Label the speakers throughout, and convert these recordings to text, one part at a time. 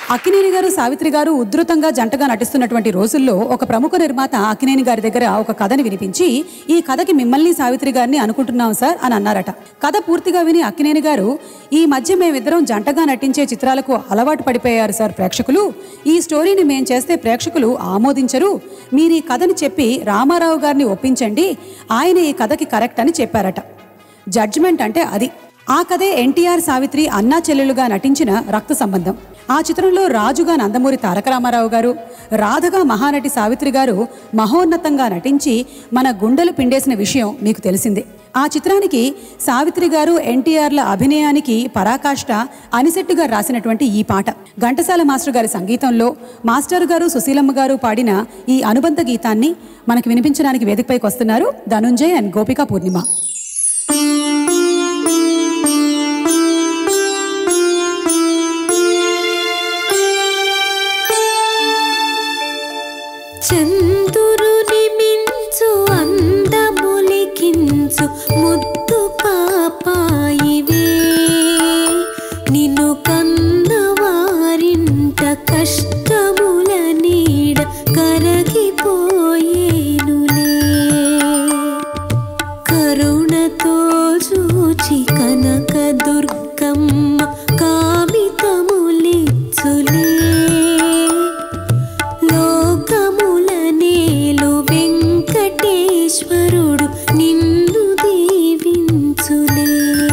Speaker 1: అక్కినేని గారు సావిత్రి గారు ఉధృతంగా జంటగా నటిస్తున్నటువంటి రోజుల్లో ఒక ప్రముఖ నిర్మాత అక్కినేని గారి దగ్గర ఒక కథని వినిపించి ఈ కథకి మిమ్మల్ని సావిత్రి గారిని అనుకుంటున్నాం సార్ అని అన్నారట కథ పూర్తిగా విని అక్కినేని గారు ఈ మధ్య మేమిద్దరం జంటగా నటించే చిత్రాలకు అలవాటు పడిపోయారు సార్ ప్రేక్షకులు ఈ స్టోరీని మేం చేస్తే ప్రేక్షకులు ఆమోదించరు మీరు ఈ కథని చెప్పి రామారావు గారిని ఒప్పించండి ఆయన ఈ కథకి కరెక్ట్ అని చెప్పారట జడ్జిమెంట్ అంటే అది ఆ కథే ఎన్టీఆర్ సావిత్రి అన్నా చెల్లెలుగా నటించిన రక్త సంబంధం ఆ చిత్రంలో రాజుగా నందమూరి తారక రామారావు గారు రాధగా మహానటి సావిత్రి గారు మహోన్నతంగా నటించి మన గుండెలు పిండేసిన విషయం మీకు తెలిసిందే ఆ చిత్రానికి సావిత్రి గారు ఎన్టీఆర్ల అభినయానికి పరాకాష్ట అనిశెట్టి గారు రాసినటువంటి ఈ పాట ఘంటసాల మాస్టర్ గారి సంగీతంలో మాస్టర్ గారు సుశీలమ్మ గారు పాడిన ఈ అనుబంధ గీతాన్ని మనకి వినిపించడానికి వేదికపైకి వస్తున్నారు ధనుంజయ్ అండ్ గోపిక పూర్ణిమ
Speaker 2: చందురుని మించు అందములికించు ముద్దు పాపాయివే నిన్ను కన్నవారింట కష్టముల నీడ కరగిపోయేనులే కరుణతో చూచి కనక దుర్గమ్మ కామితములిచ్చులే లోకముల నేలు వెంకటేశ్వరుడు నిన్ను దీవించులే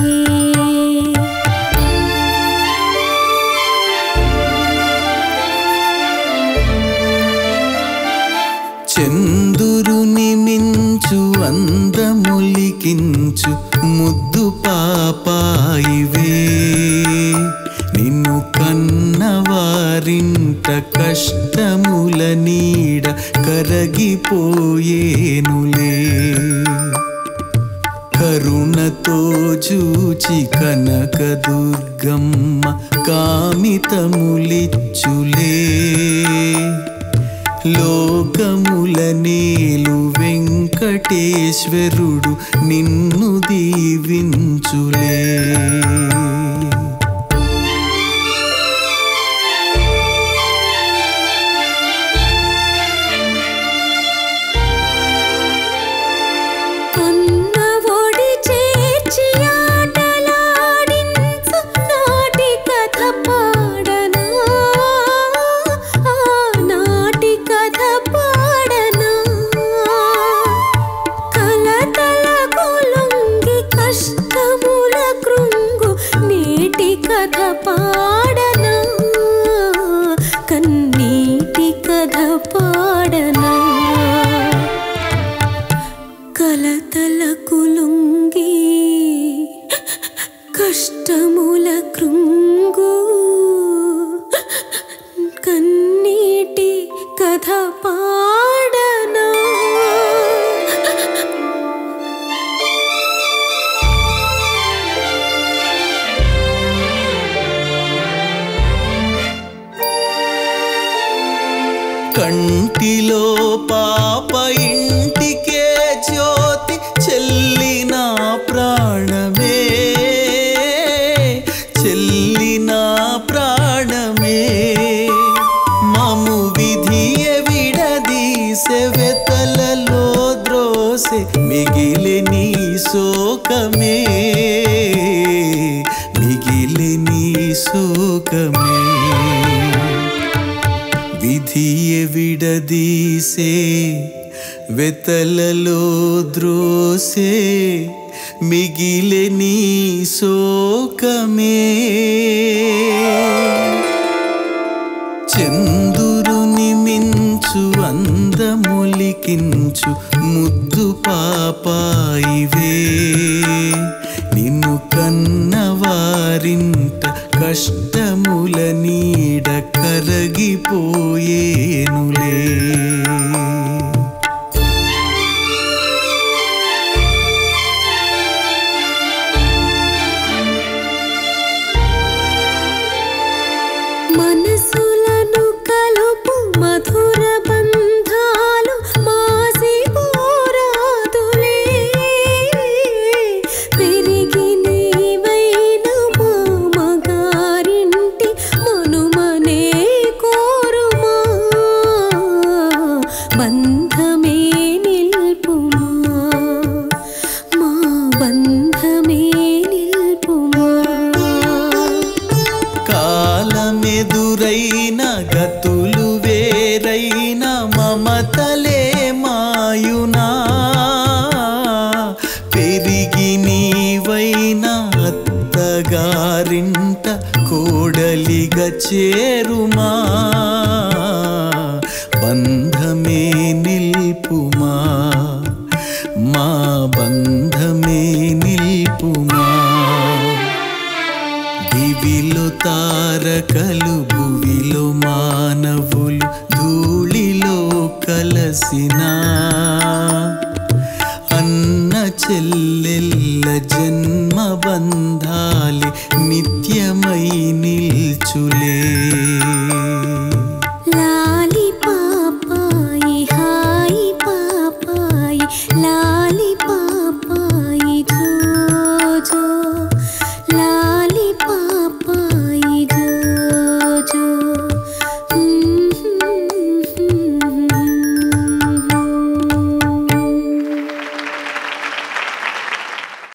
Speaker 3: చందురుని మించు అందములికించు ముద్దు పాపాయివే నిన్ను కన్నవారింట కష్టముల నీడ కరగిపోయేనులే కరుణతో చూచి కనక దుర్గమ్మ కామితములిచ్చులే లోకముల నేలు వెంకటేశ్వరుడు నిన్ను దీవించులే
Speaker 2: కన్న ఒడి చేర్చి ఆటలాడించు నాటి కథ పాడనా ఆ నాటి కథ పాడనా కలతల కొలుంగి కష్టముల కృంగు నేటి కథ పాడనా కన్నీటి కథ పాడనా కలతల కులుంగి కష్టముల కృంగు కన్నీటి కథ పాడనా
Speaker 3: కంటిలో పాప ఇంటికే జ్యోతి చెల్లిన ప్రాణమే చెల్లిన ప్రాణమే మము విధియ విడదీసె వెతలలో ద్రోసె మిగిలి నీ శోకమే మిగిలి నీ శోకమే విధియ విడదీసే వెతలలో ద్రోసే మిగిలే నీ శోకమే చందురుని మించు అందములికించు ముద్దు పాపాయివే నిన్ను కన్నవారింట కష్టముల నీడ కరగిపోయేనులే
Speaker 2: మనసులను కలుపు మధుర బంధాలు మాసిపోరాదులే పెరిగి నీవైన మామగారింటి మనుమనే
Speaker 3: కాలమెదురైన గతులు వేరైన మమతలే మాయునా పెరిగి నీవైన అత్తగారింట కోడలిగా చేరుమా బంధమే నిల్పుమా మా బంధమే నిల్పుమా దివిలో తారకలు భువిలో మానవులు ధూళిలో కలసిన అన్న చెల్లెల్ల జన్మ బంధాలి నిత్యమై నిల్చులే